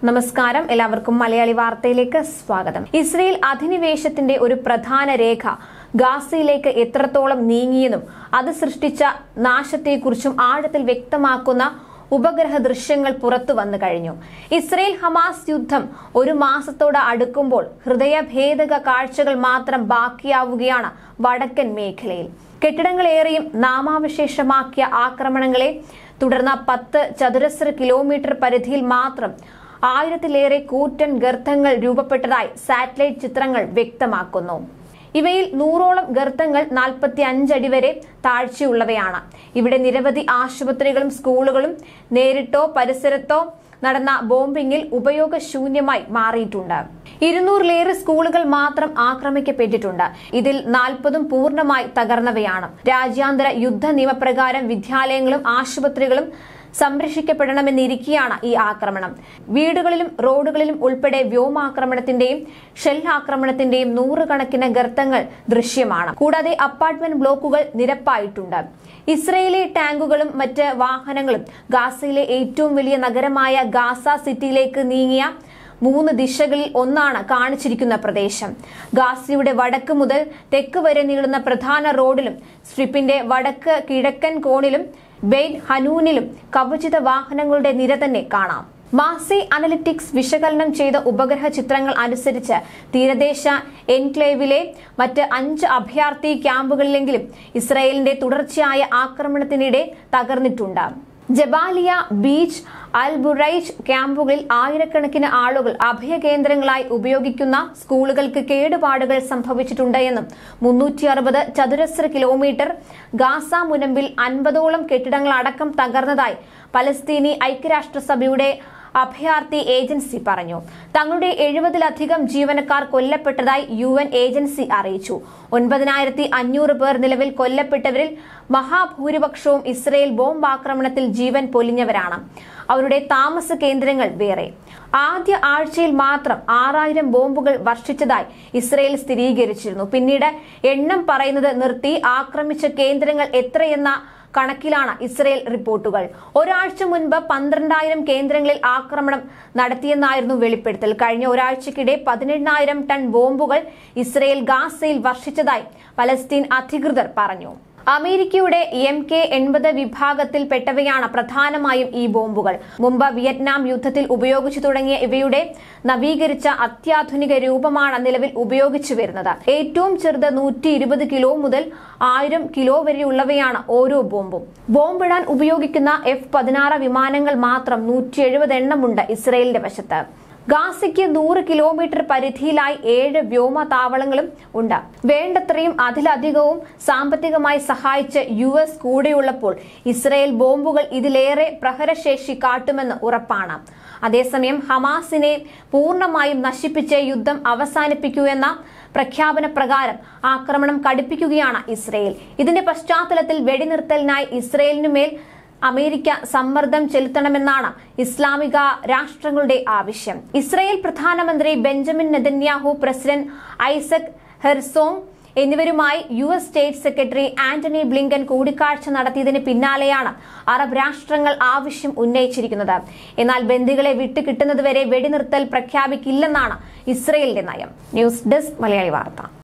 നമസ്കാരം എല്ലാവർക്കും മലയാളി വാർത്തയിലേക്ക് സ്വാഗതം ഇസ്രയേൽ അധിനിവേശത്തിന്റെ ഒരു പ്രധാന രേഖ ഗാസയിലേക്ക് എത്രത്തോളം നീങ്ങിയെന്നും അത് സൃഷ്ടിച്ച നാശത്തെക്കുറിച്ചും ആഴത്തിൽ വ്യക്തമാക്കുന്ന ഉപഗ്രഹ ദൃശ്യങ്ങൾ പുറത്തു വന്നു കഴിഞ്ഞു ഇസ്രയേൽ ഹമാസ് യുദ്ധം ഒരു മാസത്തോട് അടുക്കുമ്പോൾ ഹൃദയഭേദക കാഴ്ചകൾ മാത്രം ബാക്കിയാവുകയാണ് വടക്കൻ മേഖലയിൽ കെട്ടിടങ്ങളേറെയും നാമാവശേഷമാക്കിയ ആക്രമണങ്ങളെ തുടർന്ന് പത്ത് ചതുരശ്ര കിലോമീറ്റർ പരിധിയിൽ മാത്രം ആയിരത്തിലേറെ കൂറ്റൻ ഗർത്തങ്ങൾ രൂപപ്പെട്ടതായി സാറ്റലൈറ്റ് ചിത്രങ്ങൾ വ്യക്തമാക്കുന്നു ഇവയിൽ നൂറോളം ഗർത്തങ്ങൾ നാൽപ്പത്തി അഞ്ചടി വരെ താഴ്ചയുള്ളവയാണ് ഇവിടെ നിരവധി ആശുപത്രികളും സ്കൂളുകളും നേരിട്ടോ പരിസരത്തോ നടന്ന ബോംബിംഗിൽ ഉപയോഗശൂന്യമായി മാറിയിട്ടുണ്ട് ഇരുന്നൂറിലേറെ സ്കൂളുകൾ മാത്രം ആക്രമിക്കപ്പെട്ടിട്ടുണ്ട് ഇതിൽ നാൽപ്പതും പൂർണ്ണമായി തകർന്നവയാണ് രാജ്യാന്തര യുദ്ധ നിയമപ്രകാരം വിദ്യാലയങ്ങളും ആശുപത്രികളും സംരക്ഷിക്കപ്പെടണമെന്നിരിക്കെയാണ് ഈ ആക്രമണം വീടുകളിലും റോഡുകളിലും ഉൾപ്പെടെ വ്യോമാക്രമണത്തിന്റെയും ഷെൽ ആക്രമണത്തിന്റെയും നൂറുകണക്കിന് ഗർത്തങ്ങൾ ദൃശ്യമാണ് കൂടാതെ അപ്പാർട്ട്മെന്റ് ബ്ലോക്കുകൾ നിരപ്പായിട്ടുണ്ട് ഇസ്രയേലി ടാങ്കുകളും മറ്റ് വാഹനങ്ങളും ഗാസയിലെ ഏറ്റവും വലിയ നഗരമായ ഗാസ സിറ്റിയിലേക്ക് നീങ്ങിയ മൂന്ന് ദിശകളിൽ ഒന്നാണ് കാണിച്ചിരിക്കുന്ന പ്രദേശം ഗാസയുടെ വടക്ക് മുതൽ തെക്ക് വരെ നീളുന്ന പ്രധാന റോഡിലും സ്ട്രിപ്പിന്റെ വടക്ക് കിഴക്കൻ കോണിലും ബെയ്ൻ ഹനൂനിലും കവചിത വാഹനങ്ങളുടെ നിര തന്നെ കാണാം മാസി അനലിറ്റിക്സ് വിശകലനം ചെയ്ത ഉപഗ്രഹ ചിത്രങ്ങൾ അനുസരിച്ച് തീരദേശ എൻക്ലേവിലെ മറ്റ് അഞ്ച് അഭയാർത്ഥി ക്യാമ്പുകളിലെങ്കിലും ഇസ്രായേലിന്റെ തുടർച്ചയായ ആക്രമണത്തിനിടെ തകർന്നിട്ടുണ്ട് ജബാലിയ ബീച്ച് അൽ ബുറൈജ് ക്യാമ്പുകളിൽ ആയിരക്കണക്കിന് ആളുകൾ അഭയകേന്ദ്രങ്ങളായി ഉപയോഗിക്കുന്ന സ്കൂളുകൾക്ക് കേടുപാടുകൾ സംഭവിച്ചിട്ടുണ്ട് എന്നും മുന്നൂറ്റി അറുപത് ചതുരശ്ര കിലോമീറ്റർ ഗാസ മുനമ്പിൽ അൻപതോളം കെട്ടിടങ്ങൾ അടക്കം തകർന്നതായി പലസ്തീനി ഐക്യരാഷ്ട്രസഭയുടെ അഭയാർത്ഥി ഏജൻസി പറഞ്ഞു തങ്ങളുടെ എഴുപതിലധികം ജീവനക്കാർ കൊല്ലപ്പെട്ടതായി യു എൻ ഏജൻസി അറിയിച്ചു ഒൻപതിനായിരത്തി അഞ്ഞൂറ് പേർ നിലവിൽ കൊല്ലപ്പെട്ടവരിൽ മഹാഭൂരിപക്ഷവും ഇസ്രയേൽ ബോംബ് ആക്രമണത്തിൽ ജീവൻ പൊലിഞ്ഞവരാണ് അവരുടെ താമസ കേന്ദ്രങ്ങൾ വേറെ ആദ്യ ആഴ്ചയിൽ മാത്രം ആറായിരം ബോംബുകൾ വർഷിച്ചതായി ഇസ്രയേൽ സ്ഥിരീകരിച്ചിരുന്നു പിന്നീട് എണ്ണം പറയുന്നത് നിർത്തി ആക്രമിച്ച കേന്ദ്രങ്ങൾ എത്രയെന്ന കണക്കിലാണ് ഇസ്രയേൽ റിപ്പോർട്ടുകൾ ഒരാഴ്ച മുൻപ് പന്ത്രണ്ടായിരം കേന്ദ്രങ്ങളിൽ ആക്രമണം നടത്തിയെന്നായിരുന്നു വെളിപ്പെടുത്തൽ കഴിഞ്ഞ ഒരാഴ്ചക്കിടെ പതിനെണ്ണായിരം ടൺ ബോംബുകൾ ഇസ്രയേൽ ഗാസയിൽ വർഷിച്ചതായി പലസ്തീൻ അധികൃതർ പറഞ്ഞു അമേരിക്കയുടെ എം കെ എൺപത് വിഭാഗത്തിൽപ്പെട്ടവയാണ് പ്രധാനമായും ഈ ബോംബുകൾ മുമ്പ് വിയറ്റ്നാം യുദ്ധത്തിൽ ഉപയോഗിച്ചു തുടങ്ങിയ ഇവയുടെ നവീകരിച്ച അത്യാധുനിക രൂപമാണ് നിലവിൽ ഉപയോഗിച്ചു വരുന്നത് ഏറ്റവും ചെറുത് നൂറ്റി ഇരുപത് കിലോ മുതൽ ആയിരം കിലോ വരെയുള്ളവയാണ് ഓരോ ബോംബും ബോംബിടാൻ ഉപയോഗിക്കുന്ന എഫ് പതിനാറ് വിമാനങ്ങൾ മാത്രം നൂറ്റി എഴുപത് എണ്ണമുണ്ട് ഇസ്രയേലിന്റെ വശത്ത് ഗാസയ്ക്ക് നൂറ് കിലോമീറ്റർ പരിധിയിലായി ഏഴ് വ്യോമ താവളങ്ങളും ഉണ്ട് വേണ്ടത്രയും അതിലധികവും സാമ്പത്തികമായി സഹായിച്ച് യു എസ് കൂടെയുള്ളപ്പോൾ ഇസ്രയേൽ ബോംബുകൾ ഇതിലേറെ പ്രഹരശേഷി കാട്ടുമെന്ന് ഉറപ്പാണ് അതേസമയം ഹമാസിനെ പൂർണ്ണമായും നശിപ്പിച്ച് യുദ്ധം അവസാനിപ്പിക്കൂ എന്ന പ്രഖ്യാപന പ്രകാരം ആക്രമണം കടുപ്പിക്കുകയാണ് ഇസ്രയേൽ ഇതിന്റെ പശ്ചാത്തലത്തിൽ വെടിനിർത്തലിനായി ഇസ്രയേലിനുമേൽ അമേരിക്ക സമ്മർദ്ദം ചെലുത്തണമെന്നാണ് ഇസ്ലാമിക രാഷ്ട്രങ്ങളുടെ ആവശ്യം ഇസ്രയേൽ പ്രധാനമന്ത്രി Benjamin Netanyahu president Isaac Herzog എന്നിവരുമായി U S state secretary Antony Blinken കൂടിക്കാഴ്ച നടത്തിയതിന് പിന്നാലെയാണ് അറബ് രാഷ്ട്രങ്ങൾ ആവശ്യം ഉന്നയിച്ചിരിക്കുന്നത് എന്നാൽ ബന്ദികളെ വിട്ടുകിട്ടുന്നതുവരെ വെടിനിർത്തൽ പ്രഖ്യാപിക്കില്ലെന്നാണ് ഇസ്രയേലിന്റെ നയം ന്യൂസ് ഡെസ്ക് മലയാളി വാർത്ത